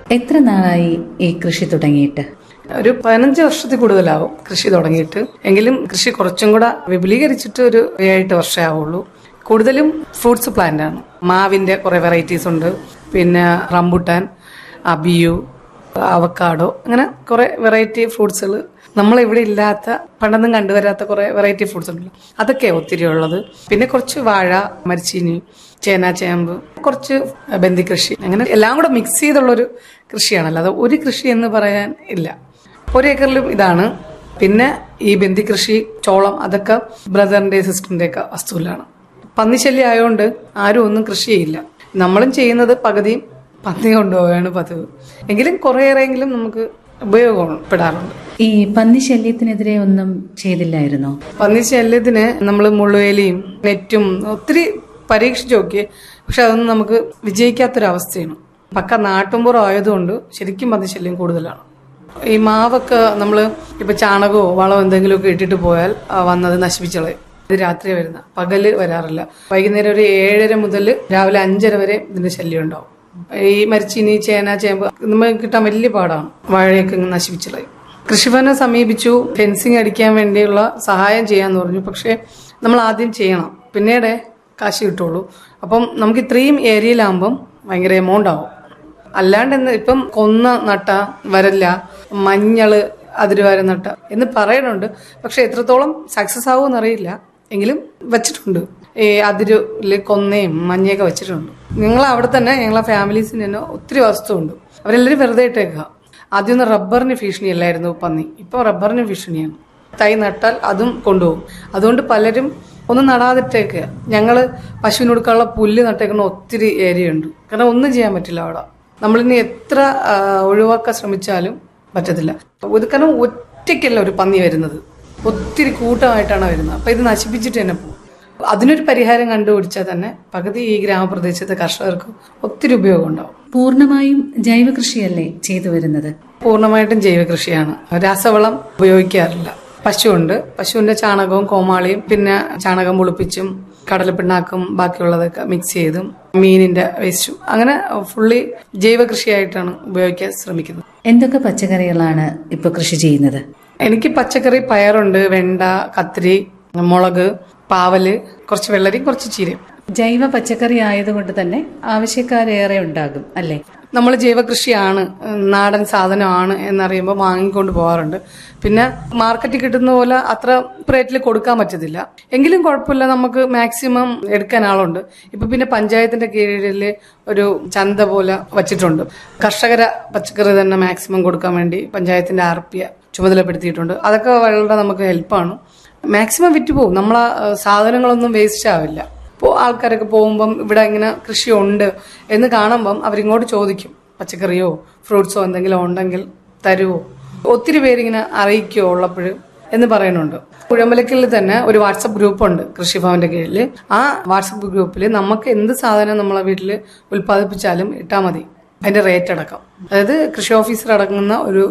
എത്ര നാളായി ഈ കൃഷി തുടങ്ങിയിട്ട് ഒരു പതിനഞ്ച് വർഷത്തിൽ കൂടുതലാവും കൃഷി തുടങ്ങിയിട്ട് എങ്കിലും കൃഷി കുറച്ചും കൂടെ വിപുലീകരിച്ചിട്ട് ഒരു ഏഴെട്ട് വർഷമേ ആവുള്ളൂ കൂടുതലും ഫ്രൂട്ട്സ് പ്ലാന്റ് ആണ് മാവിന്റെ കുറെ വെറൈറ്റീസ് ഉണ്ട് പിന്നെ റംബുട്ടാൻ അബിയു അവക്കാഡോ അങ്ങനെ കുറെ വെറൈറ്റി ഫ്രൂട്ട്സുകൾ നമ്മളിവിടെ ഇല്ലാത്ത പണ്ടൊന്നും കണ്ടുവരാത്ത കുറെ വെറൈറ്റി ഫ്രൂട്ട്സ് ഉണ്ടല്ലോ അതൊക്കെ ഒത്തിരി ഉള്ളത് പിന്നെ കുറച്ച് വാഴ മരിച്ചീനി ചേന ചേമ്പ് കുറച്ച് ബന്ദി കൃഷി അങ്ങനെ എല്ലാം കൂടെ മിക്സ് ചെയ്തുള്ളൊരു കൃഷിയാണല്ലോ അത് ഒരു കൃഷി എന്ന് പറയാൻ ഇല്ല ഒരു ഏക്കറിലും ഇതാണ് പിന്നെ ഈ ബന്ദി കൃഷി ചോളം അതൊക്കെ ബ്രദറിന്റെ സിസ്റ്ററിന്റെ ഒക്കെ വസ്തുവിലാണ് പന്നിശല്യം ആയതുകൊണ്ട് ആരും ഒന്നും കൃഷി ചെയ്യില്ല നമ്മളും ചെയ്യുന്നത് പകുതിയും പന്നി കൊണ്ടുപോവുകയാണ് പതിവ് എങ്കിലും കുറേയേറെങ്കിലും നമുക്ക് ഉപയോഗപ്പെടാറുണ്ട് ഈ പന്നി ശല്യത്തിനെതിരെ ഒന്നും ചെയ്തില്ലായിരുന്നോ പന്നി ശല്യത്തിന് നമ്മൾ മുള്ളുവേലിയും നെറ്റും ഒത്തിരി പരീക്ഷിച്ചു നോക്കി പക്ഷെ അതൊന്നും നമുക്ക് വിജയിക്കാത്തൊരവസ്ഥയാണ് പക്ക നാട്ടുമ്പുറം ആയതുകൊണ്ട് ശരിക്കും പന്നി ശല്യം കൂടുതലാണ് ഈ മാവൊക്കെ നമ്മൾ ഇപ്പൊ ചാണകമോ വളമോ എന്തെങ്കിലുമൊക്കെ ഇട്ടിട്ട് പോയാൽ ആ, വന്നത് നശിപ്പിച്ചളയും ഇത് രാത്രി വരുന്ന പകല് വരാറില്ല വൈകുന്നേരം ഒരു ഏഴര മുതൽ രാവിലെ അഞ്ചര വരെ ഇതിന്റെ ശല്യം ഉണ്ടാവും ഈ മരിച്ചിനി ചേന ചേമ്പ് നമുക്ക് കിട്ടാൻ വലിയ പാടാണ് വാഴയൊക്കെ ഇങ്ങ് നശിപ്പിച്ചളയും കൃഷിഭവനെ സമീപിച്ചു ഫെൻസിങ് അടിക്കാൻ വേണ്ടിയുള്ള സഹായം ചെയ്യാന്ന് പറഞ്ഞു പക്ഷേ നമ്മൾ ആദ്യം ചെയ്യണം പിന്നീട് കാശ് കിട്ടുള്ളൂ അപ്പം നമുക്ക് ഇത്രയും ഏരിയയിലാകുമ്പം ഭയങ്കര എമൗണ്ട് ആവും അല്ലാണ്ട് എന്ന് ഇപ്പം കൊന്ന നട്ട വരല്ല മഞ്ഞള് അതിരുവാര നട്ട എന്ന് പറയുന്നുണ്ട് പക്ഷെ എത്രത്തോളം സക്സസ് ആവുമെന്ന് അറിയില്ല എങ്കിലും വെച്ചിട്ടുണ്ട് ഈ അതിരില് കൊന്നയും മഞ്ഞയൊക്കെ വെച്ചിട്ടുണ്ട് ഞങ്ങൾ അവിടെ തന്നെ ഞങ്ങളെ ഫാമിലീസിന് തന്നെ ഒത്തിരി വസ്തുണ്ട് അവരെല്ലാവരും വെറുതെ ഇട്ടേക്കുക ആദ്യമൊന്നും റബ്ബറിന് ഭീഷണിയല്ലായിരുന്നു പന്നി ഇപ്പോൾ റബ്ബറിന് ഭീഷണിയാണ് തൈ നട്ടാൽ അതും കൊണ്ടുപോകും അതുകൊണ്ട് പലരും ഒന്നും നടാതിട്ടേക്കുക ഞങ്ങൾ പശുവിന് കൊടുക്കാനുള്ള പുല്ല് നട്ടേക്കുന്ന ഒത്തിരി ഏരിയ ഉണ്ട് കാരണം ഒന്നും ചെയ്യാൻ പറ്റില്ല അവിടെ നമ്മളിനി എത്ര ആ, ഒഴിവാക്കാൻ ശ്രമിച്ചാലും പറ്റത്തില്ല ഇത് കാരണം ഒറ്റയ്ക്കല്ല ഒരു പന്നി വരുന്നത് ഒത്തിരി കൂട്ടമായിട്ടാണ് വരുന്നത് അപ്പൊ ഇത് നശിപ്പിച്ചിട്ട് തന്നെ പോകും അതിനൊരു പരിഹാരം കണ്ടുപിടിച്ചാൽ തന്നെ പകുതി ഈ ഗ്രാമപ്രദേശത്തെ കർഷകർക്ക് ഒത്തിരി ഉപയോഗം ഉണ്ടാവും പൂർണ്ണമായും ജൈവ കൃഷിയല്ലേ ചെയ്തു വരുന്നത് പൂർണ്ണമായിട്ടും ജൈവകൃഷിയാണ് രാസവളം ഉപയോഗിക്കാറില്ല പശുവുണ്ട് പശുവിന്റെ ചാണകവും കോമാളിയും പിന്നെ ചാണകം പുളിപ്പിച്ചും കടലപ്പിണ്ണാക്കും ബാക്കിയുള്ളതൊക്കെ മിക്സ് ചെയ്തും മീനിന്റെ വേസ്റ്റും അങ്ങനെ ഫുള്ളി ജൈവകൃഷിയായിട്ടാണ് ഉപയോഗിക്കാൻ ശ്രമിക്കുന്നത് എന്തൊക്കെ പച്ചക്കറികളാണ് ഇപ്പൊ കൃഷി ചെയ്യുന്നത് എനിക്ക് പച്ചക്കറി പയറുണ്ട് വെണ്ട കത്തിരി മുളക് പാവല് കുറച്ച് വെള്ളരി കുറച്ച് ചീരയും ജൈവ പച്ചക്കറി ആയതുകൊണ്ട് തന്നെ ആവശ്യക്കാരേറെ ഉണ്ടാകും അല്ലേ നമ്മൾ ജൈവകൃഷിയാണ് ഉം, നാടൻ സാധനമാണ് എന്നറിയുമ്പോൾ വാങ്ങിക്കൊണ്ട് പോകാറുണ്ട് പിന്നെ മാർക്കറ്റിൽ കിട്ടുന്ന പോലെ അത്ര റേറ്റിൽ കൊടുക്കാൻ പറ്റത്തില്ല എങ്കിലും കുഴപ്പമില്ല നമുക്ക് മാക്സിമം എടുക്കാൻ ആളുണ്ട് ഇപ്പൊ പിന്നെ പഞ്ചായത്തിന്റെ കീഴിൽ ഒരു ചന്ത പോലെ വച്ചിട്ടുണ്ട് കർഷകര പച്ചക്കറി തന്നെ മാക്സിമം കൊടുക്കാൻ വേണ്ടി പഞ്ചായത്തിന്റെ ആർ പി ചുമതലപ്പെടുത്തിയിട്ടുണ്ട് അതൊക്കെ വളരെ നമുക്ക് ഹെൽപ്പാണ് മാക്സിമം വിറ്റ് പോകും നമ്മളെ സാധനങ്ങളൊന്നും വേസ്റ്റ് ആവില്ല ഇപ്പോൾ ആൾക്കാരൊക്കെ പോകുമ്പം ഇവിടെ ഇങ്ങനെ കൃഷിയുണ്ട് എന്ന് കാണുമ്പം അവരിങ്ങോട്ട് ചോദിക്കും പച്ചക്കറിയോ ഫ്രൂട്ട്സോ എന്തെങ്കിലും ഉണ്ടെങ്കിൽ തരുമോ ഒത്തിരി പേരിങ്ങനെ അറിയിക്കുമോ ഉള്ളപ്പോൾ എന്ന് പറയുന്നുണ്ട് കുഴമ്പലക്കിൽ തന്നെ ഒരു വാട്സപ്പ് ഗ്രൂപ്പ് ഉണ്ട് കൃഷിഭവന്റെ കീഴിൽ ആ വാട്സപ്പ് ഗ്രൂപ്പിൽ നമുക്ക് എന്ത് സാധനം നമ്മളെ വീട്ടിൽ ഉൽപ്പാദിപ്പിച്ചാലും ഇട്ടാൽ മതി അതിന്റെ റേറ്റ് അടക്കം അതായത് കൃഷി ഓഫീസർ അടങ്ങുന്ന ഒരു